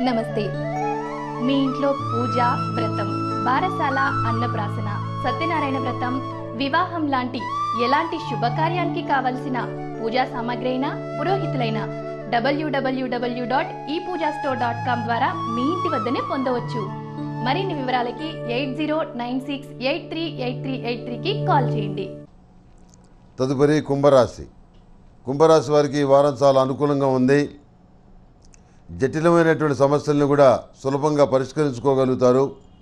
నమస్తే మీ ఇంట్లో పూజ వ్రతం బారసాల అన్నప్రాసన సత్యనారాయణ వ్రతం వివాహం లాంటి ఎలాంటి శుభకార్యానికి కావలసిన పూజా సామాగ్రి అయినా పురోహితులైన డబ్ల్యూడబ్ల్యూడబ్ల్యూ డాట్ ఈ పూజా స్టోర్ డాట్ కామ్ ద్వారా మీ ఇంటి వద్దనే పొందవచ్చు మరిన్ని వివరాలకి eight zero nine six eight three eight three eight త్రీకి కాల్ చేయండి తదుపరి కుంభరాశి కుంభరాశి వారికి ఈ వారం చాలా అనుకూలంగా ఉంది జటిలమైనటువంటి సమస్యలను కూడా సులభంగా పరిష్కరించుకోగలుగుతారు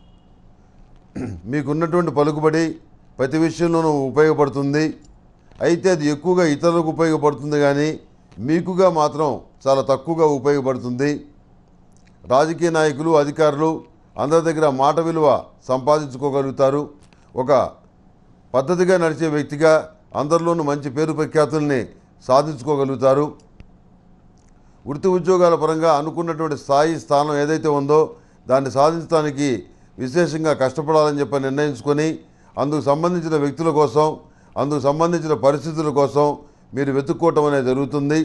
మీకున్నటువంటి పలుకుబడి ప్రతి విషయంలోనూ ఉపయోగపడుతుంది అయితే అది ఎక్కువగా ఇతరులకు ఉపయోగపడుతుంది కానీ మీకుగా మాత్రం చాలా తక్కువగా ఉపయోగపడుతుంది రాజకీయ నాయకులు అధికారులు అందరి దగ్గర మాట విలువ సంపాదించుకోగలుగుతారు ఒక పద్ధతిగా నడిచే వ్యక్తిగా అందరిలోనూ మంచి పేరు ప్రఖ్యాతుల్ని సాధించుకోగలుగుతారు వృత్తి ఉద్యోగాల పరంగా అనుకున్నటువంటి స్థాయి స్థానం ఏదైతే ఉందో దాన్ని సాధించడానికి విశేషంగా కష్టపడాలని చెప్పి నిర్ణయించుకొని అందుకు సంబంధించిన వ్యక్తుల కోసం అందుకు సంబంధించిన పరిస్థితుల కోసం మీరు వెతుక్కోవటం అనేది జరుగుతుంది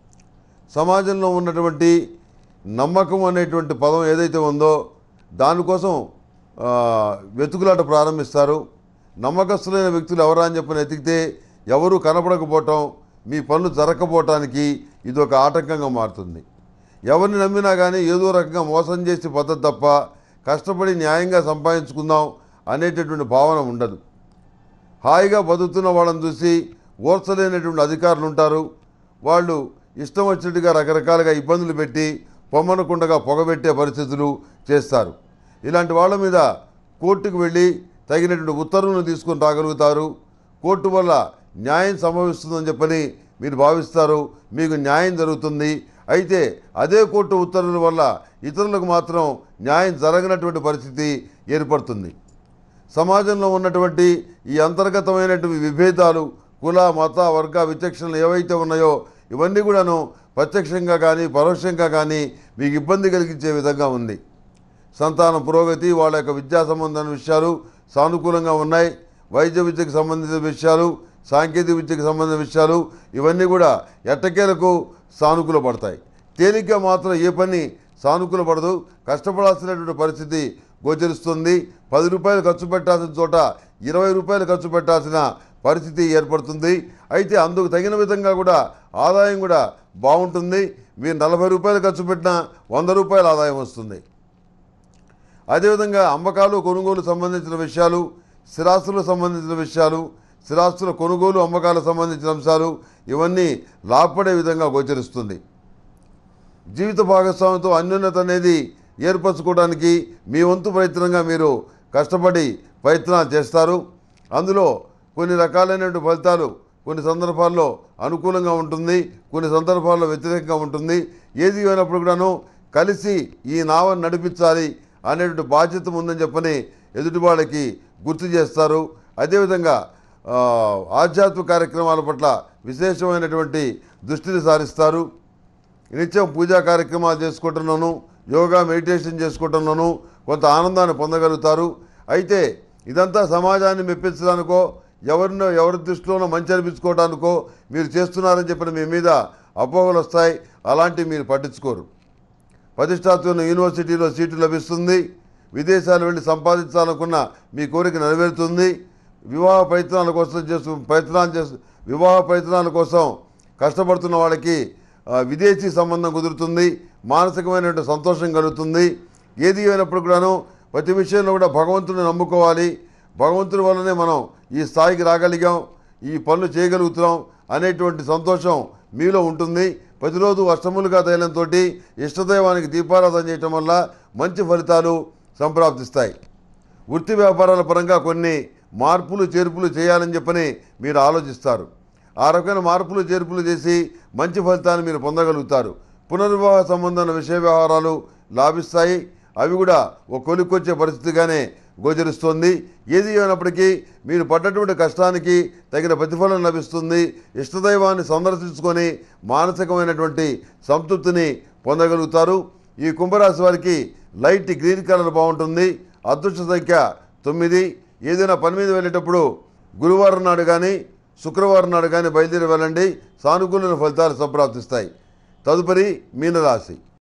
సమాజంలో ఉన్నటువంటి నమ్మకం అనేటువంటి పదం ఏదైతే ఉందో దానికోసం ఆ, వెతుకులాట ప్రారంభిస్తారు నమ్మకస్తులైన వ్యక్తులు ఎవరా అని చెప్పని ఎతికితే ఎవరు కనపడకపోవటం మీ పనులు జరగకపోవటానికి ఇది ఒక ఆటంకంగా మారుతుంది ఎవరిని నమ్మినా కానీ ఏదో రకంగా మోసం చేసే పద్ధతి తప్ప కష్టపడి న్యాయంగా సంపాదించుకుందాం అనేటటువంటి భావన ఉండదు హాయిగా బతుకుతున్న వాళ్ళని చూసి ఓర్చలేనటువంటి అధికారులు ఉంటారు వాళ్ళు ఇష్టం వచ్చినట్టుగా రకరకాలుగా ఇబ్బందులు పెట్టి పొమ్మనకుండగా పొగబెట్టే పరిస్థితులు చేస్తారు ఇలాంటి వాళ్ళ మీద కోర్టుకు వెళ్ళి తగినటువంటి ఉత్తర్వులను తీసుకొని రాగలుగుతారు కోర్టు వల్ల న్యాయం సంభవిస్తుందని చెప్పని మీరు భావిస్తారు మీకు న్యాయం జరుగుతుంది అయితే అదే కోర్టు ఉత్తర్వుల వల్ల ఇతరులకు మాత్రం న్యాయం జరగనటువంటి పరిస్థితి ఏర్పడుతుంది సమాజంలో ఉన్నటువంటి ఈ అంతర్గతమైనటువంటి విభేదాలు కుల మత వర్గ విచక్షణలు ఏవైతే ఉన్నాయో ఇవన్నీ కూడాను ప్రత్యక్షంగా కానీ పరోక్షంగా కానీ మీకు ఇబ్బంది కలిగించే విధంగా ఉంది సంతాన పురోగతి వాళ్ళ యొక్క విద్యా సంబంధమైన విషయాలు సానుకూలంగా ఉన్నాయి వైద్య విద్యకు సంబంధించిన విషయాలు సాంకేతిక విద్యకు సంబంధించిన విషయాలు ఇవన్నీ కూడా ఎట్టకేలకు సానుకూల పడతాయి తేలిగ్గా మాత్రం ఏ పని సానుకూల పడదు కష్టపడాల్సినటువంటి పరిస్థితి గోచరిస్తుంది పది రూపాయలు ఖర్చు పెట్టాల్సిన చోట ఇరవై రూపాయలు ఖర్చు పెట్టాల్సిన పరిస్థితి ఏర్పడుతుంది అయితే అందుకు తగిన విధంగా కూడా ఆదాయం కూడా బాగుంటుంది మీరు నలభై రూపాయలు ఖర్చు పెట్టినా వంద రూపాయల ఆదాయం వస్తుంది అదేవిధంగా అమ్మకాలు కొనుగోలు సంబంధించిన విషయాలు స్థిరాస్తులకు సంబంధించిన విషయాలు స్థిరాస్తుల కొనుగోలు అమ్మకాలకు సంబంధించిన అంశాలు ఇవన్నీ లాభపడే విధంగా గోచరిస్తుంది జీవిత భాగస్వామితో అన్యోన్యత అనేది ఏర్పరచుకోవడానికి మీ వంతు ప్రయత్నంగా మీరు కష్టపడి ప్రయత్నాలు చేస్తారు అందులో కొన్ని రకాలైనటువంటి ఫలితాలు కొన్ని సందర్భాల్లో అనుకూలంగా ఉంటుంది కొన్ని సందర్భాల్లో వ్యతిరేకంగా ఉంటుంది ఏది అయినప్పుడు కూడాను కలిసి ఈ నావను నడిపించాలి అనేటువంటి బాధ్యత ఉందని చెప్పని ఎదుటి వాళ్ళకి గుర్తు చేస్తారు అదేవిధంగా ఆ, ఆధ్యాత్మిక కార్యక్రమాల పట్ల విశేషమైనటువంటి దృష్టిని సారిస్తారు నిత్యం పూజా కార్యక్రమాలు చేసుకుంటున్నాను యోగా మెడిటేషన్ చేసుకుంటున్నాను కొంత ఆనందాన్ని పొందగలుగుతారు అయితే ఇదంతా సమాజాన్ని మెప్పించడానికో ఎవరినో ఎవరి దృష్టిలోనో మంచి అనిపించుకోవడానికో మీరు చేస్తున్నారని చెప్పిన మీ మీద అపోహలు వస్తాయి అలాంటివి మీరు పట్టించుకోరు ప్రతిష్టాత్మక యూనివర్సిటీలో సీటు లభిస్తుంది విదేశాలు వెళ్ళి సంపాదించాలనుకున్న మీ కోరిక నెరవేరుతుంది వివాహ ప్రయత్నాల కోసం చేస్తూ ప్రయత్నాలు చేస్తూ వివాహ ప్రయత్నాల కోసం కష్టపడుతున్న వాళ్ళకి ఆ, విదేశీ సంబంధం కుదురుతుంది మానసికమైనటువంటి సంతోషం కలుగుతుంది ఏది అయినప్పుడు కూడాను ప్రతి విషయంలో కూడా భగవంతుని నమ్ముకోవాలి భగవంతుడి వల్లనే మనం ఈ స్థాయికి రాగలిగాం ఈ పనులు చేయగలుగుతున్నాం అనేటువంటి సంతోషం మీలో ఉంటుంది ప్రతిరోజు అష్టములుగా తైలంతో ఇష్టదైవానికి దీపారాధన చేయటం వల్ల మంచి ఫలితాలు సంప్రాప్తిస్తాయి వృత్తి వ్యాపారాల పరంగా కొన్ని మార్పులు చేర్పులు చేయాలని చెప్పని మీరు ఆలోచిస్తారు ఆ రకమైన మార్పులు చేర్పులు చేసి మంచి ఫలితాన్ని మీరు పొందగలుగుతారు పునర్వివాహ సంబంధమైన విషయ వ్యవహారాలు లాభిస్తాయి అవి కూడా ఒక కొలిక్కొచ్చే పరిస్థితిగానే గోచరిస్తుంది ఏది అయినప్పటికీ మీరు పడ్డటువంటి కష్టానికి తగిన ప్రతిఫలం లభిస్తుంది ఇష్టదైవాన్ని సందర్శించుకొని మానసికమైనటువంటి సంతృప్తిని పొందగలుగుతారు ఈ కుంభరాశి వారికి లైట్ గ్రీన్ కలర్ బాగుంటుంది అదృష్ట సంఖ్య తొమ్మిది ఏదైనా పని మీద వెళ్ళేటప్పుడు గురువారం నాడు కానీ శుక్రవారం నాడు కానీ బయలుదేరి వెళ్ళండి సానుకూల ఫలితాలు సంప్రాప్తిస్తాయి తదుపరి మీనరాశి